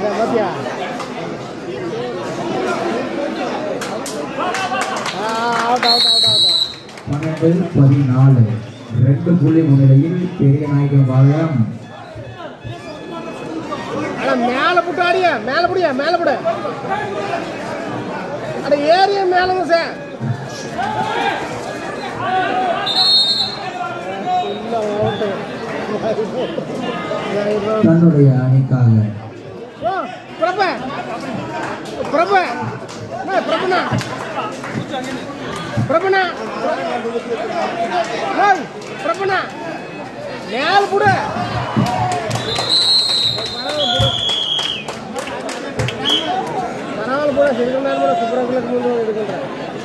பாத்தியா out out out out பன்னெண்டு பதினாலு ரெண்டு புள்ளி முன்னிலையில் பெரிய நாயகம் பாளையம் அட மேல புட்டு ஆடிய மேல புடியா மேல புடு அட ஏறிய மேலங்க சார் தன்னுடைய அணிக்காக பிரப பிரப அண்ணா, பிரபுண்ணா பிரபுண்ணா ஏய், பிரபுண்ணா மேல புடு பரவாயில்ல போட சிறுக நேரம் கூட சுப்ரகுலக்கு முன்பு எடுக்கின்றேன்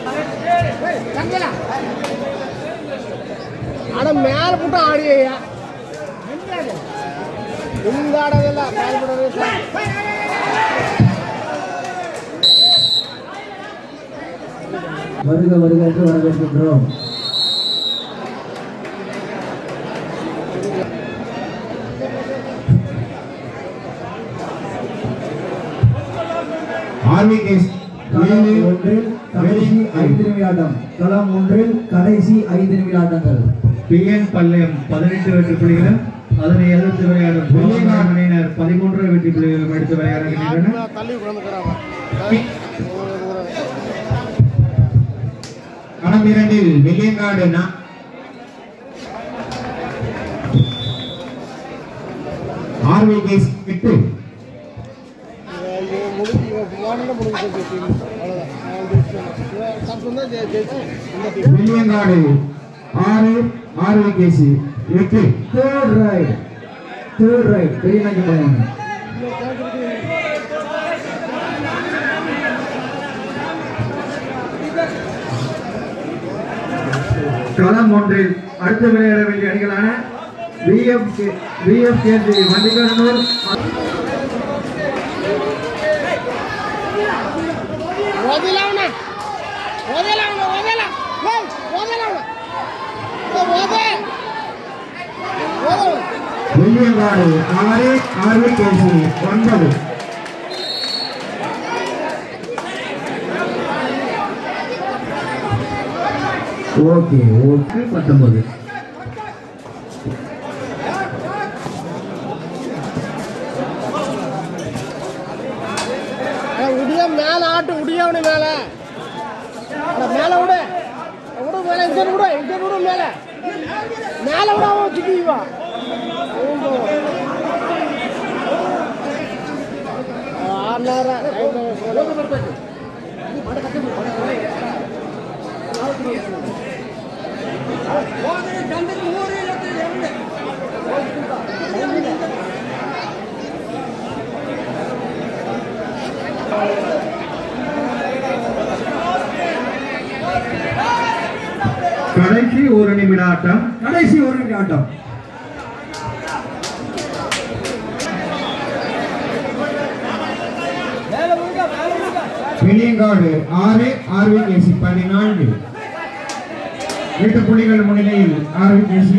அட மேல போட்டு ஆடியா இந்த ஆடவில்லை மேல போடுறது வருக வருக என்று வரவேற்கின்றோம் ஆர்விகேஸ் களம் ஏழு ஒன்றில் கடைசி ஐந்து நிமிடம் களம் ஒன்றில் கடைசி ஐந்து நிமிடங்கள் பிஎன் பள்ளியம் பதினெட்டு வெற்றி புள்ளிகளும் அதனை எதிர்த்து விளையாடும் கோவங்காடு அணியினர் பதிமூன்று வெற்றி புள்ளிகளும் எடுத்து விளையாடுகின்றனர் தள்ளி குழந்தைக்கிறாங்க களம் இரண்டில் வெள்ளியங்காடு நா- ஆர்விகேஸ் எட்டு வெள்ளியங்காடு ஆறு ஆர்விகேசி எட்டு தேர்ட் ரைட் தேர்ட் ரைட் பெரிய நாயகம் பாளையம் களம் ஒன்றில் அடுத்து விளையாட வேண்டிய அணிகளான விஎஃப் விஎஃப் கேஜி மணிகண்டனூர் వదిలావునా వదిలావునా వదిలా ఏయ్, వదిలావునా ఏ, వదే వదలవు வெள்ளியங்காடு ஆறு ஆர்விகேசி ஒன்பது ஓகே ஓகே பத்தொன்பது உடிய மேல ஆட்டு உடியவனு மேல அட, மேல விடு விடு மேல இங்க விடு இங்க விடு மேல மேல விட அவன் சிக்கிவா ஆறு நேரம் கடைசி ஒரு நிமிட ஆட்டம் கடைசி ஒரு நிமிட ஆட்டம் வெள்ளியங்காடு ஆறு ஆர்விகேசி பதினான்கு எட்டு புள்ளிகள் முன்னிலையில் ஆர்விகேசி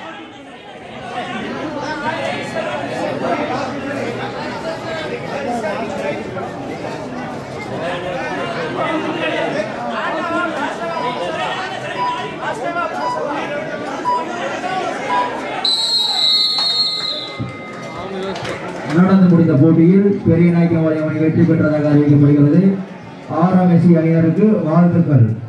நடந்து முடிந்த போட்டியில் பெரிய நாயக்கம் பாளையம் அணி வெற்றி பெற்றதாக அறிவிக்கப்படுகிறது ஆறாம் எஸ்சி அணியினருக்கு வாழ்த்துக்கள்